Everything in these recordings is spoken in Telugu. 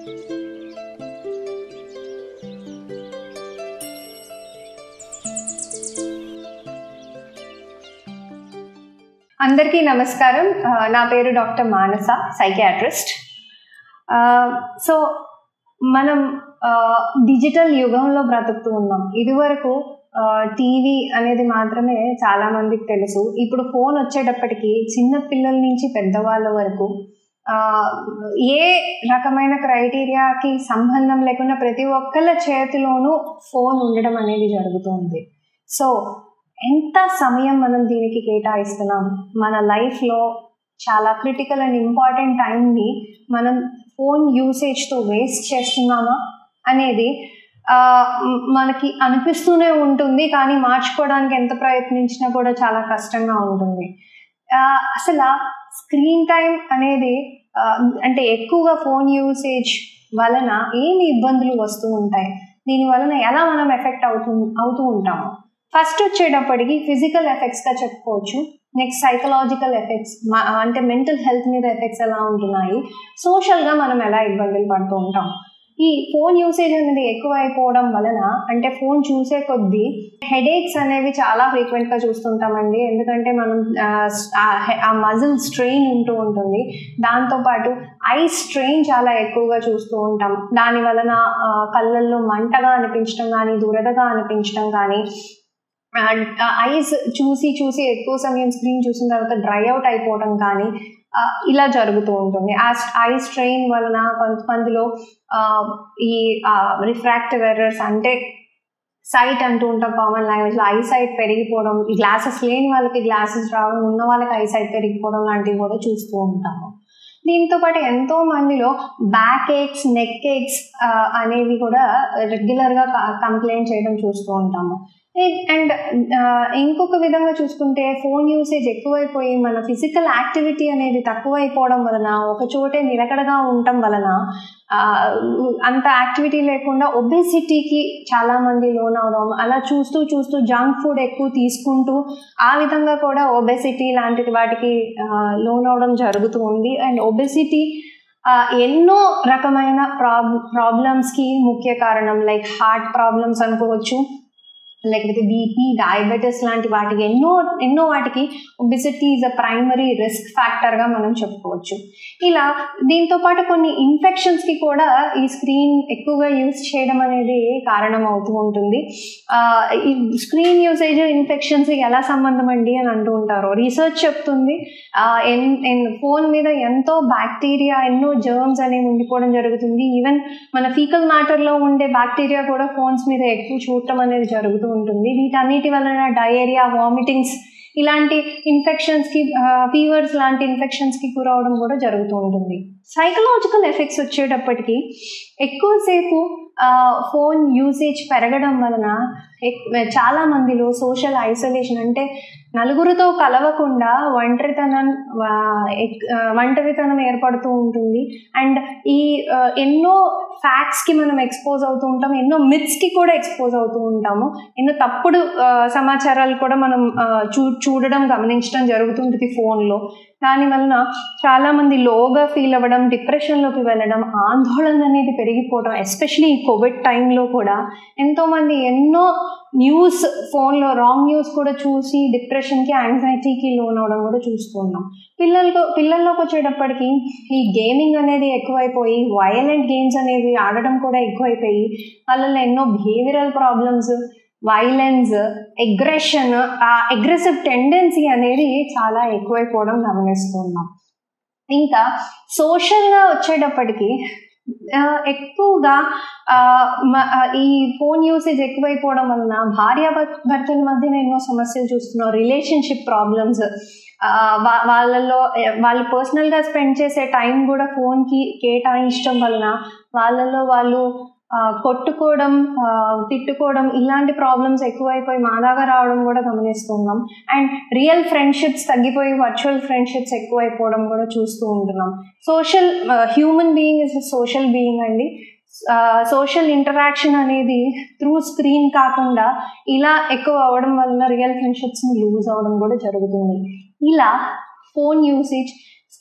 అందరికీ నమస్కారం ఆ, నా పేరు డాక్టర్ మానస సైకియాట్రిస్ట్ సో మనం ఆ, డిజిటల్ యుగంలో బ్రతుకుతూ ఉన్నాం ఇదివరకు టీవీ అనేది మాత్రమే చాలా మందికి తెలుసు ఇప్పుడు ఫోన్ వచ్చేటప్పటికి చిన్న పిల్లల నుంచి పెద్దవాళ్ళ వరకు ఆ, ఏ రకమైన క్రైటీరియాకి సంబంధం లేకుండా ప్రతి ఒక్కళ్ళ చేతిలోనూ ఫోన్ ఉండడం అనేది జరుగుతుంది సో ఎంత సమయం మనం దీనికి కేటాయిస్తున్నాం మన లైఫ్లో చాలా క్రిటికల్ అండ్ ఇంపార్టెంట్ టైంని మనం ఫోన్ యూసేజ్తో వేస్ట్ చేస్తున్నామా అనేది ఆ, మ్, మనకి అనిపిస్తూనే ఉంటుంది కానీ మార్చుకోవడానికి ఎంత ప్రయత్నించినా కూడా చాలా కష్టంగా ఉంటుంది ఆ, అసలు స్క్రీన్ టైం అనేది ఆ, అంటే ఎక్కువగా ఫోన్ యూసేజ్ వలన ఏమి ఇబ్బందులు వస్తూ ఉంటాయి దీని వలన ఎలా మనం ఎఫెక్ట్ అవుతూ అవుతూ ఉంటాము ఫస్ట్ వచ్చేటప్పటికి ఫిజికల్ ఎఫెక్ట్స్గా చెప్పుకోవచ్చు నెక్స్ట్ సైకలాజికల్ ఎఫెక్ట్స్ అంటే మెంటల్ హెల్త్ మీద ఎఫెక్ట్స్ ఎలా ఉంటున్నాయి సోషల్గా మనం ఎలా ఇబ్బందులు పడుతూ ఉంటాం ఈ ఫోన్ యూసేజ్ అనేది ఎక్కువ అయిపోవడం వలన అంటే ఫోన్ చూసే కొద్దీ హెడేక్స్ అనేవి చాలా ఫ్రీక్వెంట్గా చూస్తుంటామండి ఎందుకంటే మనం ఆ, ఆ- ఆ మజిల్ స్ట్రెయిన్ ఉంటూ ఉంటుంది దాంతోపాటు ఐ స్ట్రెయిన్ చాలా ఎక్కువగా చూస్తూ ఉంటాం దాని వలన ఆ, కళ్ళల్లో మంటగా అనిపించడం కానీ దురదగా అనిపించడం కానీ ఐస్ చూసి చూసి ఎక్కువ సమయం స్క్రీన్ చూసిన తర్వాత డ్రై అవుట్ అయిపోవడం కానీ ఆ, ఇలా జరుగుతూ ఉంటుంది ఆ ఐ స్ట్రెయిన్ వలన కొంతమందిలో ఆ, ఈ రిఫ్రాక్టివ్ ఎర్రర్స్ అంటే సైట్ అంటూ ఉంటాం కామన్ లాంగ్వేజ్లో ఐ సైట్ పెరిగిపోవడం ఈ గ్లాసెస్ లేని వాళ్ళకి గ్లాసెస్ రావడం ఉన్న వాళ్ళకి ఐ సైట్ పెరిగిపోవడం లాంటివి కూడా చూస్తూ ఉంటాము దీంతో పాటు ఎంతో మందిలో బ్యాక్ ఏక్స్ నెక్ ఏక్స్ అనేవి కూడా రెగ్యులర్గా కంప్లైంట్ చేయడం చూస్తూ ఉంటాము అండ్ ఇంకొక విధంగా చూసుకుంటే ఫోన్ యూసేజ్ ఎక్కువైపోయి మన ఫిజికల్ యాక్టివిటీ అనేది తక్కువైపోవడం వలన ఒక చోటే నిలకడగా ఉండటం వలన ఆ, అంత యాక్టివిటీ లేకుండా ఒబేసిటీకి చాలా మంది లోన్ అవడం అలా చూస్తూ చూస్తూ జంక్ ఫుడ్ ఎక్కువ తీసుకుంటూ ఆ విధంగా కూడా ఒబెసిటీ లాంటి వాటికి లోన్ అవడం జరుగుతూ ఉంది అండ్ ఒబెసిటీ ఎన్నో రకమైన ప్రాబ్ ప్రాబ్లమ్స్కి ముఖ్య కారణం లైక్ హార్ట్ ప్రాబ్లమ్స్ అనుకోవచ్చు లేకపోతే బీపీ డయాబెటీస్ లాంటి వాటికి ఎన్నో ఎన్నో వాటికి obesity is a primary risk ఫ్యాక్టర్గా మనం చెప్పుకోవచ్చు ఇలా దీంతో పాటు కొన్ని ఇన్ఫెక్షన్స్కి కూడా ఈ స్క్రీన్ ఎక్కువగా యూస్ చేయడం అనేది కారణం అవుతూ ఉంటుంది ఆ, ఈ స్క్రీన్ యూసేజ్ ఇన్ఫెక్షన్స్ ఎలా సంబంధం అండి అని అంటూ ఉంటారు రీసెర్చ్ చెప్తుంది ఆ, ఎన్ ఎన్ ఫోన్ మీద ఎంతో బ్యాక్టీరియా ఎన్నో జర్మ్స్ అనేవి ఉండిపోవడం జరుగుతుంది ఈవెన్ మన ఫీకల్ మ్యాటర్లో ఉండే బ్యాక్టీరియా కూడా ఫోన్స్ మీద ఎక్కువ చూడటం అనేది జరుగుతూ ఉంటుంది వీటన్నిటి వలన డయేరియా వామిటింగ్స్ ఇలాంటి ఇన్ఫెక్షన్స్కి ఫీవర్స్ లాంటి ఇన్ఫెక్షన్స్కి గురవడం కూడా జరుగుతూ ఉంటుంది సైకలాజికల్ ఎఫెక్ట్స్ వచ్చేటప్పటికి ఎక్కువసేపు ఫోన్ యూసేజ్ పెరగడం వలన ఎక్- చాలా మందిలో సోషల్ ఐసోలేషన్ అంటే నలుగురితో కలవకుండా ఒంటరితనం ఆ, ఎక్- ఆ, ఒంటరితనం ఏర్పడుతూ ఉంటుంది అండ్ ఈ ఆ, ఎన్నో ఫ్యాక్ట్స్కి మనం ఎక్స్పోజ్ అవుతూ ఉంటాం ఎన్నో మిత్స్కి కూడా ఎక్స్పోజ్ అవుతూ ఉంటాము ఎన్నో తప్పుడు ఆ, సమాచారాలు కూడా మనం ఆ, చూ చూడడం గమనించడం జరుగుతుంటుంది ఫోన్లో దాని వలన చాలామంది లోగా ఫీల్ అవ్వడం డిప్రెషన్లోకి వెళ్ళడం ఆందోళన అనేది పెరిగిపోవడం ఎస్పెషలీ ఈ కోవిడ్ టైంలో కూడా ఎంతోమంది ఎన్నో న్యూస్ ఫోన్లో రాంగ్ న్యూస్ కూడా చూసి డిప్రెషన్కి యాంగ్జైటీకి లోన్ అవడం కూడా చూస్తున్నాం పిల్లలకు పిల్లల్లోకి వచ్చేటప్పటికి ఈ గేమింగ్ అనేది ఎక్కువైపోయి వైలెంట్ గేమ్స్ అనేవి ఆడడం కూడా ఎక్కువైపోయి వాళ్ళలో ఎన్నో బిహేవియరల్ ప్రాబ్లమ్స్ వైలెన్స్ ఎగ్రెషన్ ఆ అగ్రెసివ్ టెండెన్సీ అనేది చాలా ఎక్కువైపోవడం గమనిస్తున్నాం ఇంకా సోషల్గా వచ్చేటప్పటికి ఆ, ఎక్కువగా ఆ, మ- ఆ, ఈ ఫోన్ యూసేజ్ ఎక్కువైపోవడం వలన భార్య భర్- భర్తల మధ్యన ఎన్నో సమస్యలు చూస్తున్నాం రిలేషన్షిప్ ప్రాబ్లమ్స్ వాళ్ళలో ఏ, వాళ్ళు పర్సనల్గా స్పెండ్ చేసే టైం కూడా ఫోన్కి కేటాయించడం వలన వాళ్ళలో వాళ్ళు ఆ, కొట్టుకోవడం ఆ, తిట్టుకోవడం ఇలాంటి ప్రాబ్లమ్స్ ఎక్కువైపోయి మాదాగా రావడం కూడా గమనిస్తున్నాం అండ్ రియల్ ఫ్రెండ్షిప్స్ తగ్గిపోయి వర్చువల్ ఫ్రెండ్షిప్స్ ఎక్కువైపోవడం కూడా చూస్తూ ఉంటున్నాం social human being is social being అండి సోషల్ ఇంటరాక్షన్ అనేది త్రూ స్క్రీన్ కాకుండా ఇలా ఎక్కువ అవ్వడం వల్ల రియల్ ఫ్రెండ్షిప్స్ని లూజ్ అవ్వడం కూడా జరుగుతుంది ఇలా ఫోన్ యూసేజ్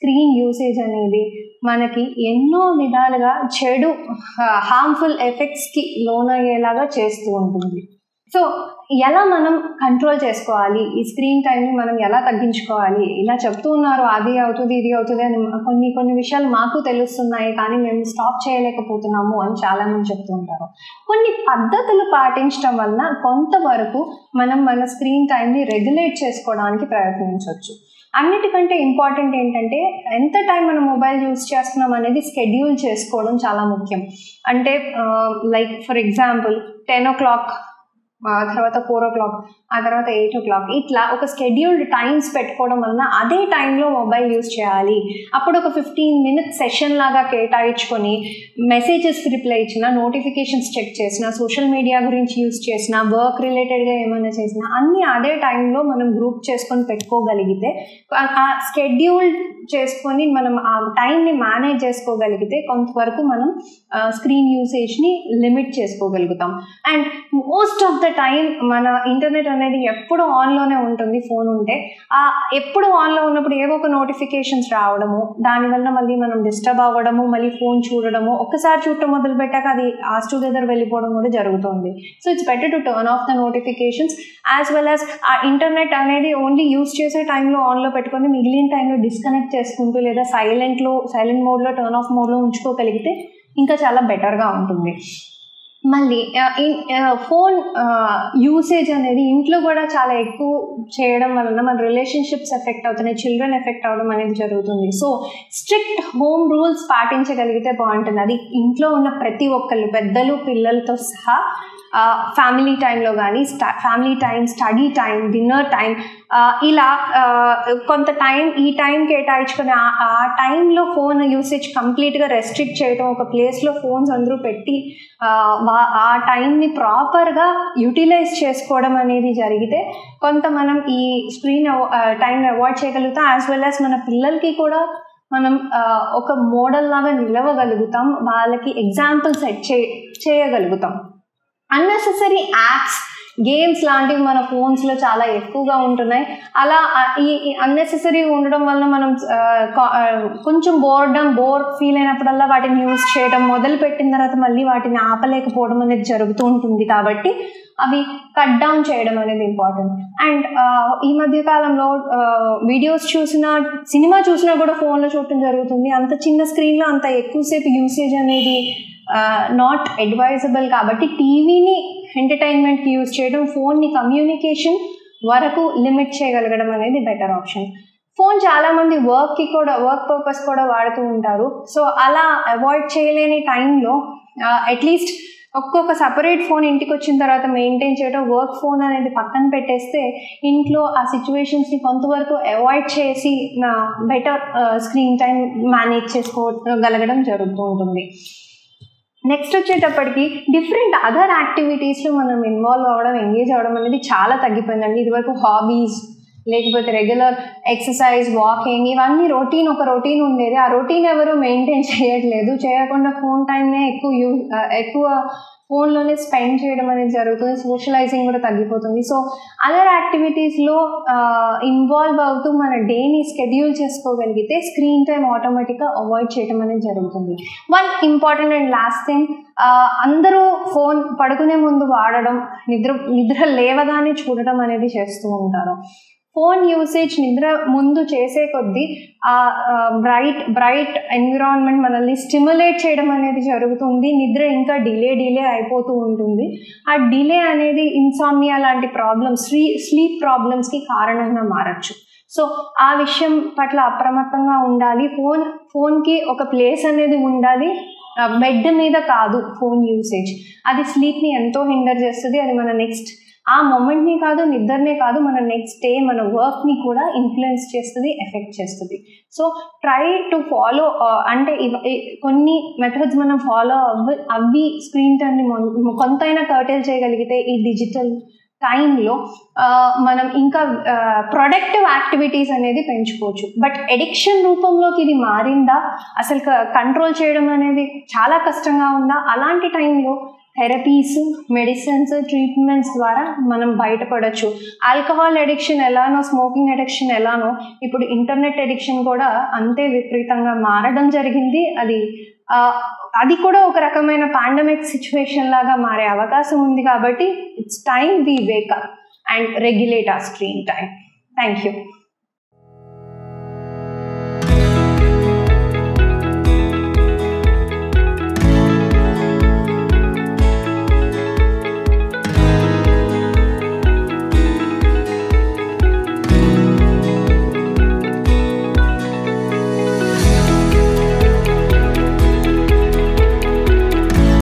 స్క్రీన్ యూసేజ్ అనేది మనకి ఎన్నో విధాలుగా చెడు హార్మ్ఫుల్ ఎఫెక్ట్స్కి లోనయ్యేలాగా చేస్తూ ఉంటుంది సో ఎలా మనం కంట్రోల్ చేసుకోవాలి ఈ స్క్రీన్ టైంని మనం ఎలా తగ్గించుకోవాలి ఇలా చెప్తూ ఉన్నారు అది అవుతుంది ఇది అవుతుంది అని కొన్ని కొన్ని విషయాలు మాకు తెలుస్తున్నాయి కానీ మేము స్టాప్ చేయలేకపోతున్నాము అని చాలామంది చెప్తూ ఉంటారు కొన్ని పద్ధతులు పాటించడం వలన కొంతవరకు మనం మన స్క్రీన్ టైంని రెగ్యులేట్ చేసుకోవడానికి ప్రయత్నించవచ్చు అన్నిటికంటే ఇంపార్టెంట్ ఏంటంటే ఎంత టైం మనం మొబైల్ యూస్ చేస్తున్నాం అనేది స్కెడ్యూల్ చేసుకోవడం చాలా ముఖ్యం అంటే like for example ten o'clock ఆ తర్వాత ఫోర్ ఓ క్లాక్ ఆ తర్వాత ఎయిట్ ఓ క్లాక్ ఇట్లా ఒక స్కెడ్యూల్డ్ టైమ్స్ పెట్టుకోవడం వలన అదే టైంలో మొబైల్ యూస్ చేయాలి అప్పుడు ఒక ఫిఫ్టీన్ మినిట్స్ సెషన్ లాగా కేటాయించుకొని మెసేజెస్ రిప్లై ఇచ్చిన నోటిఫికేషన్స్ చెక్ చేసిన సోషల్ మీడియా గురించి యూస్ చేసిన వర్క్ రిలేటెడ్గా ఏమైనా చేసినా అన్నీ అదే టైంలో మనం గ్రూప్ చేసుకొని పెట్టుకోగలిగితే ఆ స్కెడ్యూల్ చేసుకొని మనం ఆ టైంని మేనేజ్ చేసుకోగలిగితే కొంతవరకు మనం స్క్రీన్ యూసేజ్ని లిమిట్ చేసుకోగలుగుతాం and most of the time మన ఇంటర్నెట్ అనేది ఎప్పుడు ఆన్లోనే ఉంటుంది ఫోన్ ఉంటే ఆ ఎప్పుడు ఆన్లో ఉన్నప్పుడు ఏవో ఒక నోటిఫికేషన్స్ రావడము దానివల్ల మళ్ళీ మనం డిస్టర్బ్ అవ్వడము మళ్ళీ ఫోన్ చూడడము ఒక్కసారి చూడటం మొదలు పెట్టాక అది ఆస్ టుగెదర్ వెళ్ళిపోవడం కూడా జరుగుతుంది so it's better to turn off the notifications as well as ఆ ఇంటర్నెట్ అనేది ఓన్లీ యూస్ చేసే టైంలో ఆన్లో పెట్టుకొని మిగిలిన టైంలో డిస్కనెక్ట్ చేసుకుంటూ లేదా సైలెంట్లో సైలెంట్ మోడ్లో టర్న్ ఆఫ్ మోడ్లో ఉంచుకోగలిగితే ఇంకా చాలా బెటర్గా ఉంటుంది మళ్ళీ ఫోన్ యూసేజ్ అనేది ఇంట్లో కూడా చాలా ఎక్కువ చేయడం వలన మన రిలేషన్షిప్స్ ఎఫెక్ట్ అవుతున్నాయి చిల్డ్రన్ ఎఫెక్ట్ అవ్వడం అనేది జరుగుతుంది సో స్ట్రిక్ట్ హోమ్ రూల్స్ పాటించగలిగితే బాగుంటుంది అది ఇంట్లో ఉన్న ప్రతి ఒక్కళ్ళు పెద్దలు పిల్లలతో సహా ఫ్యామిలీ టైంలో కానీ స్టా family time study time dinner time ఇలా కొంత టైం ఈ టైం కేటాయించుకొని ఆ టైంలో ఫోన్ యూసేజ్ కంప్లీట్గా రెస్ట్రిక్ట్ చేయడం ఒక ప్లేస్లో ఫోన్స్ అందరూ పెట్టి ఆ టైంని ప్రాపర్గా యూటిలైజ్ చేసుకోవడం అనేది జరిగితే కొంత మనం ఈ స్క్రీన్ టైంని అవాయిడ్ చేయగలుగుతాం యాజ్ వెల్ యాజ్ మన పిల్లలకి కూడా మనం ఒక మోడల్ లాగా నిలవగలుగుతాం వాళ్ళకి ఎగ్జాంపుల్ సెట్ చే చేయగలుగుతాం అన్నెసెసరీ యాప్స్ గేమ్స్ లాంటివి మన ఫోన్స్లో చాలా ఎక్కువగా ఉంటున్నాయి అలా ఈ అన్నెసెసరీ ఉండడం వల్ల మనం కొంచెం బోర్డమ్ బోర్ ఫీల్ అయినప్పుడల్లా వాటిని యూజ్ చేయడం మొదలు పెట్టిన తర్వాత మళ్ళీ వాటిని ఆపలేకపోవడం అనేది జరుగుతూ ఉంటుంది కాబట్టి అవి కట్ డౌన్ చేయడం అనేది ఇంపార్టెంట్ అండ్ ఈ మధ్య కాలంలో వీడియోస్ చూసినా సినిమా చూసినా కూడా ఫోన్లో చూడటం జరుగుతుంది అంత చిన్న స్క్రీన్లో అంత ఎక్కువసేపు యూసేజ్ అనేది నాట్ అడ్వైజబుల్ కాబట్టి టీవీని ఎంటర్టైన్మెంట్కి యూజ్ చేయడం ఫోన్ని కమ్యూనికేషన్ వరకు లిమిట్ చేయగలగడం అనేది బెటర్ ఆప్షన్ ఫోన్ చాలామంది వర్క్కి కూడా వర్క్ పర్పస్ కూడా వాడుతూ ఉంటారు సో అలా అవాయిడ్ చేయలేని టైంలో అట్లీస్ట్ ఒక్కొక్క సపరేట్ ఫోన్ ఇంటికి వచ్చిన తర్వాత మెయింటైన్ చేయడం వర్క్ ఫోన్ అనేది పక్కన పెట్టేస్తే ఇంట్లో ఆ సిచ్యువేషన్స్ని కొంతవరకు అవాయిడ్ చేసి బెటర్ స్క్రీన్ టైం మేనేజ్ చేసుకోగలగడం జరుగుతూ ఉంటుంది నెక్స్ట్ వచ్చేటప్పటికి డిఫరెంట్ అదర్ యాక్టివిటీస్లో మనం ఇన్వాల్వ్ అవ్వడం ఎంగేజ్ అవ్వడం అనేది చాలా తగ్గిపోయిందండి ఇదివరకు హాబీస్ లేకపోతే రెగ్యులర్ ఎక్సర్సైజ్ వాకింగ్ ఇవన్నీ రొటీన్ ఒక రొటీన్ ఉండేది ఆ రొటీన్ ఎవరు మెయింటైన్ చేయట్లేదు చేయకుండా ఫోన్ టైంనే ఎక్కువ యూ ఎక్కువ ఫోన్లోనే స్పెండ్ చేయడం అనేది జరుగుతుంది సోషలైజింగ్ కూడా తగ్గిపోతుంది సో అదర్ యాక్టివిటీస్లో ఇన్వాల్వ్ అవుతూ మన డేని స్కెడ్యూల్ చేసుకోగలిగితే స్క్రీన్ టైం ఆటోమేటిక్గా అవాయిడ్ చేయడం అనేది జరుగుతుంది one important and last thing అందరూ ఫోన్ పడుకునే ముందు వాడడం నిద్ర నిద్ర లేవగానే చూడడం అనేది చేస్తూ ఉంటారు ఫోన్ యూసేజ్ నిద్ర ముందు చేసే కొద్దీ ఆ బ్రైట్ బ్రైట్ ఎన్విరాన్మెంట్ మనల్ని స్టిమ్యులేట్ చేయడం అనేది జరుగుతుంది నిద్ర ఇంకా డిలే డిలే అయిపోతూ ఉంటుంది ఆ డిలే అనేది ఇన్సామ్నియా లాంటి ప్రాబ్లమ్స్ స్లీ స్లీప్ ప్రాబ్లమ్స్కి కారణంగా మారచ్చు సో ఆ విషయం పట్ల అప్రమత్తంగా ఉండాలి ఫోన్ ఫోన్కి ఒక ప్లేస్ అనేది ఉండాలి బెడ్ మీద కాదు ఫోన్ యూసేజ్ అది స్లీప్ని ఎంతో హిండర్ చేస్తుంది అది మన నెక్స్ట్ ఆ మూమెంట్ని కాదు నిద్రనే కాదు మన నెక్స్ట్ డే మన వర్క్ని కూడా ఇన్ఫ్లుయెన్స్ చేస్తుంది ఎఫెక్ట్ చేస్తుంది సో ట్రై టు ఫాలో అంటే కొన్ని మెథడ్స్ మనం ఫాలో అవ్వ అవి స్క్రీన్ టైంని కొంతైనా కర్టేల్ చేయగలిగితే ఈ డిజిటల్ టైంలో మనం ఇంకా ప్రొడక్టివ్ యాక్టివిటీస్ అనేది పెంచుకోవచ్చు బట్ ఎడిక్షన్ రూపంలోకి ఇది మారిందా అసలు కంట్రోల్ చేయడం అనేది చాలా కష్టంగా ఉందా అలాంటి టైంలో థెరపీస్ మెడిసిన్స్ ట్రీట్మెంట్స్ ద్వారా మనం బయటపడవచ్చు ఆల్కహాల్ అడిక్షన్ ఎలానో స్మోకింగ్ అడిక్షన్ ఎలానో ఇప్పుడు ఇంటర్నెట్ అడిక్షన్ కూడా అంతే విపరీతంగా మారడం జరిగింది అది ఆ, అది కూడా ఒక రకమైన పాండమిక్ సిచ్యువేషన్ లాగా మారే అవకాశం ఉంది కాబట్టి it's time we wake up and regulate ఆ స్క్రీన్ టైం థ్యాంక్ యూ